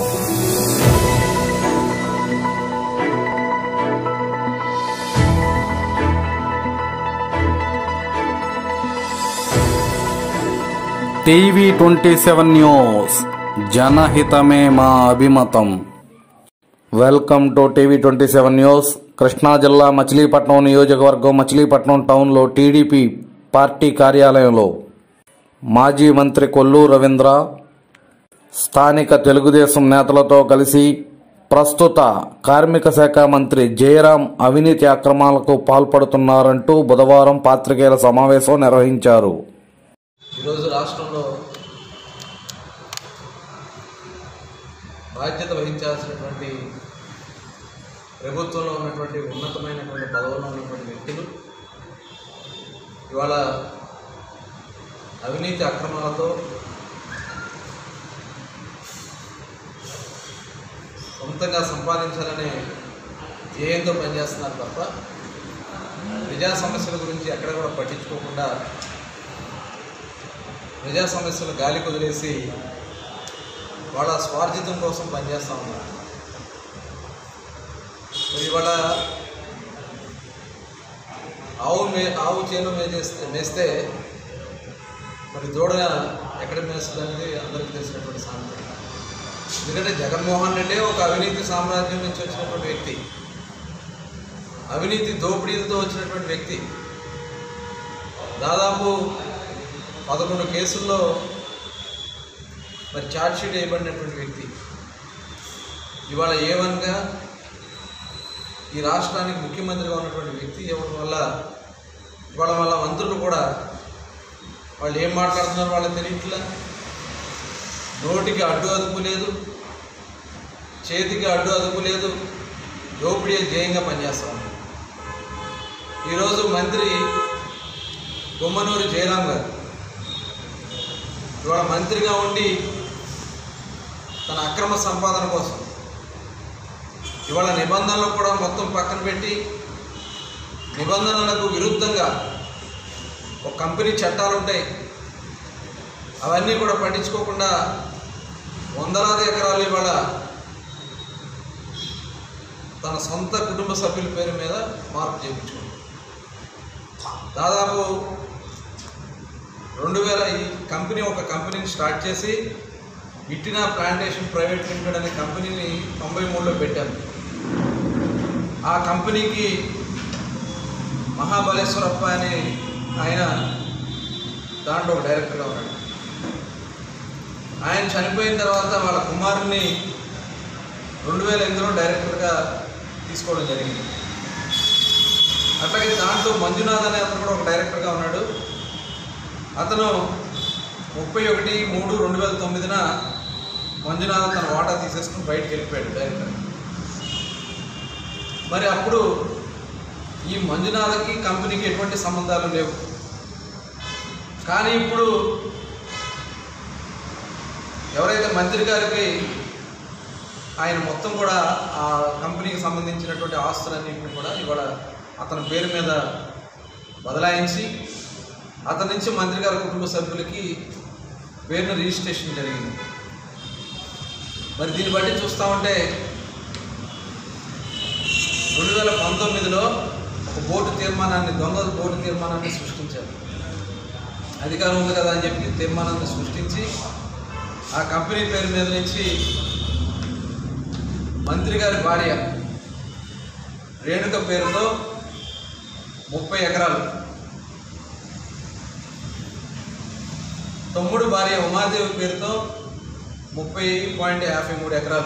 TV twenty seven news జనహితమే మా అభిమతం welcome to TV twenty seven news Krishna జిల్లా మచిలీపట్నం నియోజకవర్గం మచిలీపట్నం టౌన్లో టీడీపీ పార్టీ కార్యాలయంలో మాజీ మంత్రి కొల్లు రవీంద్ర స్థానిక తెలుగుదేశం నేతలతో కలిసి ప్రస్తుత కార్మిక శాఖ మంత్రి జయరాం అవినీతి అక్రమాలకు పాల్పడుతున్నారంటూ బుధవారం పాత్రికేయుల సమావేశం నిర్వహించారు ఈరోజు రాష్ట్రంలో బాధ్యత వహించాల్సినటువంటి ప్రభుత్వంలో ఉన్నటువంటి ఉన్నతమైనటువంటి పదవుల్లో ఉన్నటువంటి వ్యక్తులు ఇవాళ అవినీతి అక్రమాలతో సొంతంగా సంపాదించాలనే ధ్యేయంతో పనిచేస్తున్నారు తప్ప ప్రజా సమస్యల గురించి ఎక్కడ కూడా పట్టించుకోకుండా ప్రజా సమస్యలు గాలి కుదిలేసి వాళ్ళ స్వార్జితం కోసం పనిచేస్తూ ఉన్నారు మరి ఇవాళ ఆవు మే ఆవు చేను మేజేస్తే మేస్తే మరి దూడ ఎక్కడ మేస్తుంది అనేది అందరికీ తెలిసినటువంటి సామెత ఎందుకంటే జగన్మోహన్ రెడ్డి ఒక అవినీతి సామ్రాజ్యం నుంచి వచ్చినటువంటి వ్యక్తి అవినీతి దోపిడీలతో వచ్చినటువంటి వ్యక్తి దాదాపు పదకొండు కేసుల్లో మరి ఛార్జ్షీట్ వేయబడినటువంటి వ్యక్తి ఇవాళ ఏ వన్గా ఈ రాష్ట్రానికి ముఖ్యమంత్రిగా ఉన్నటువంటి వ్యక్తి ఇవ్వడం వల్ల ఇవాళ వాళ్ళ మంత్రులు కూడా వాళ్ళు ఏం మాట్లాడుతున్నారో వాళ్ళకి తెలియట్లా నోటికి అడ్డు అదుపు లేదు చేతికి అడ్డు అదుపు లేదు దోపిడీ ధ్యేయంగా పనిచేస్తా ఉన్నారు ఈరోజు మంత్రి గుమ్మనూరు జయరాం గారు ఇవాళ మంత్రిగా ఉండి తన అక్రమ సంపాదన కోసం ఇవాళ నిబంధనలు కూడా మొత్తం పక్కన పెట్టి నిబంధనలకు విరుద్ధంగా ఒక కంపెనీ చట్టాలు ఉంటాయి అవన్నీ కూడా పట్టించుకోకుండా వందలాది ఎకరాలు ఇవాళ తన సొంత కుటుంబ సభ్యుల పేరు మీద మార్పు చేయించుకుంది దాదాపు రెండు వేల ఈ కంపెనీ ఒక కంపెనీని స్టార్ట్ చేసి ఇట్టినా ప్లాంటేషన్ ప్రైవేట్ లిమిటెడ్ అనే కంపెనీని తొంభై మూడులో పెట్టాను ఆ కంపెనీకి మహాబలేశ్వరప్ప అనే ఆయన దాంట్లో ఒక డైరెక్టర్గా ఉన్నాడు ఆయన చనిపోయిన తర్వాత వాళ్ళ కుమారుని రెండు వేల ఎనిమిదిలో డైరెక్టర్గా తీసుకోవడం జరిగింది అట్లాగే దాంట్లో మంజునాథ్ అనే అతను కూడా ఒక డైరెక్టర్గా ఉన్నాడు అతను ముప్పై ఒకటి మూడు రెండు వేల తొమ్మిదిన మంజునాథ్ తన వాటా తీసేసుకుని బయటికి వెళ్ళిపోయాడు డైరెక్టర్ మరి అప్పుడు ఈ మంజునాథకి కంపెనీకి ఎటువంటి సంబంధాలు లేవు కానీ ఇప్పుడు ఎవరైతే మంత్రి గారికి ఆయన మొత్తం కూడా ఆ కంపెనీకి సంబంధించినటువంటి ఆస్తులన్నింటినీ కూడా ఇవాళ అతని పేరు మీద బదలాయించి అతని నుంచి మంత్రి గారి కుటుంబ సభ్యులకి పేరును రిజిస్ట్రేషన్ జరిగింది మరి దీన్ని బట్టి చూస్తూ ఉంటే రెండు వేల పంతొమ్మిదిలో ఒక బోర్డు తీర్మానాన్ని దొంగ బోర్డు తీర్మానాన్ని సృష్టించారు అధికారం ఉంది కదా అని చెప్పి తీర్మానాన్ని సృష్టించి ఆ కంపెనీ పేరు మీద నుంచి మంత్రి గారి భార్య రేణుక పేరుతో ముప్పై ఎకరాలు తమ్ముడు భార్య ఉమాదేవి పేరుతో ముప్పై పాయింట్ యాభై మూడు ఎకరాలు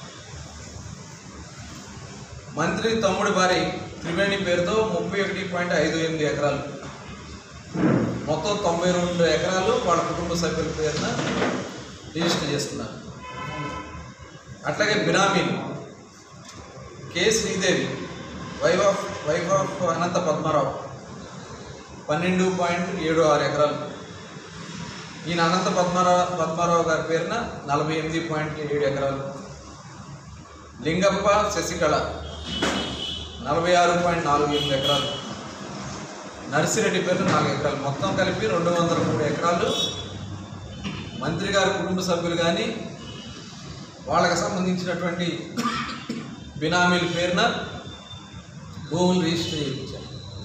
మంత్రి తమ్ముడు భార్య త్రివేణి పేరుతో ముప్పై ఒకటి పాయింట్ ఐదు ఎనిమిది ఎకరాలు మొత్తం తొంభై రెండు ఎకరాలు వాళ్ళ కుటుంబ సభ్యుల పేరున రిజిస్టర్ చేసుకున్నారు అట్లాగే బినామీలు K Sridevi wife of wife of Anantha Padmarao పన్నెండు పాయింట్ ఏడు ఆరు ఎకరాలు ఈయన అనంత పద్మారావు పద్మారావు గారి పేరున నలభై ఎనిమిది పాయింట్ ఏడు ఎకరాలు లింగప్ప శశికళ నలభై ఆరు పాయింట్ నాలుగు ఎనిమిది ఎకరాలు నర్సిరెడ్డి పేరున నాలుగు ఎకరాలు మొత్తం కలిపి రెండు వందల మూడు ఎకరాలు మంత్రి గారి కుటుంబ సభ్యులు కానీ వాళ్ళకి సంబంధించినటువంటి బినామీల పేరున భూములు రిజిస్టర్ చేయించారు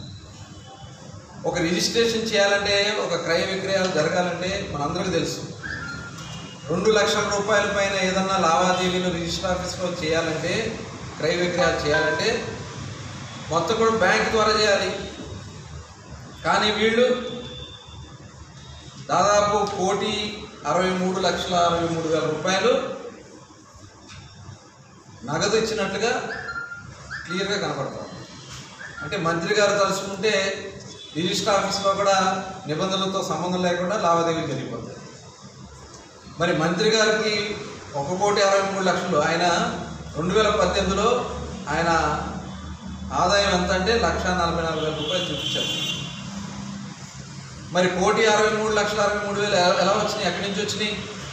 ఒక రిజిస్ట్రేషన్ చేయాలంటే ఒక క్రయ విక్రయాలు జరగాలంటే మనందరికీ తెలుసు రెండు లక్షల రూపాయల పైన ఏదన్నా లావాదేవీలు రిజిస్టర్ ఆఫీస్లో చేయాలంటే క్రయ విక్రయాలు చేయాలంటే మొత్తం కూడా బ్యాంక్ ద్వారా చేయాలి కానీ వీళ్ళు దాదాపు కోటి అరవై మూడు లక్షల అరవై మూడు వేల రూపాయలు నగదు ఇచ్చినట్లుగా క్లియర్గా కనపడతాం అంటే మంత్రి గారు తలుచుకుంటే రిజిస్టర్ ఆఫీస్లో కూడా నిబంధనలతో సంబంధం లేకుండా లావాదేవీలు జరిగిపోతాయి మరి మంత్రి గారికి ఒక కోటి అరవై మూడు లక్షలు ఆయన రెండు వేల పద్దెనిమిదిలో ఆయన ఆదాయం ఎంత అంటే లక్ష నలభై నాలుగు వేల రూపాయలు చూపించారు మరి కోటి అరవై మూడు లక్షల అరవై మూడు వేలు ఎలా- ఎలా వచ్చినాయి ఎక్కడి నుంచి వచ్చినాయి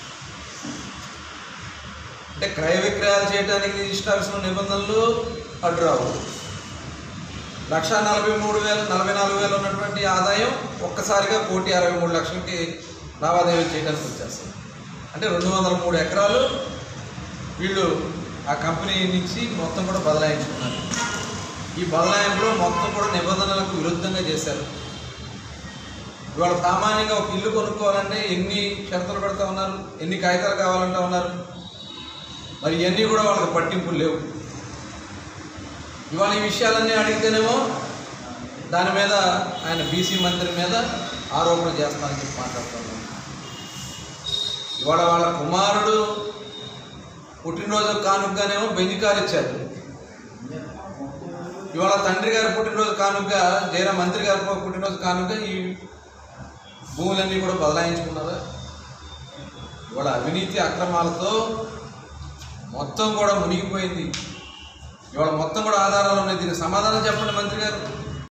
అంటే క్రయ విక్రయాలు చేయడానికి రిజిస్టర్ ఆఫీసులో నిబంధనలు అడ్డురావు లక్ష నలభై మూడు వేలు నలభై నాలుగు వేలు ఉన్నటువంటి ఆదాయం ఒక్కసారిగా కోటి అరవై మూడు లక్షలకి లావాదేవీలు చేయడానికి వచ్చేస్తుంది అంటే రెండు వందల మూడు ఎకరాలు వీళ్ళు ఆ కంపెనీ నుంచి మొత్తం కూడా బదలాయించుకున్నారు ఈ బదలాయింపులో మొత్తం కూడా నిబంధనలకు విరుద్ధంగా చేశారు ఇవాళ సామాన్యంగా ఒక ఇల్లు కొనుక్కోవాలంటే ఎన్ని షరతులు పెడతా ఉన్నారు ఎన్ని కాగితాలు కావాలంటా ఉన్నారు మరి ఇవన్నీ కూడా వాళ్ళకి పట్టింపులు లేవు ఇవాళ ఈ విషయాలన్నీ అడిగితేనేమో దాని మీద ఆయన బీసీ మంత్రి మీద ఆరోపణ చేస్తానని చెప్పి మాట్లాడుతున్నాను ఇవాళ వాళ్ళ కుమారుడు పుట్టినరోజు కానుకగానేమో బెంజి కారు ఇచ్చారు ఇవాళ తండ్రి గారి పుట్టినరోజు కానుక జయరాం మంత్రి గారి పుట్టినరోజు కానుక ఈ భూములన్నీ కూడా బదలాయించుకున్నారా ఇవాళ అవినీతి అక్రమాలతో మొత్తం కూడా మునిగిపోయింది ఇవాళ మొత్తం కూడా ఆధారాలు ఉన్నాయి దీనికి సమాధానం చెప్పండి మంత్రి గారు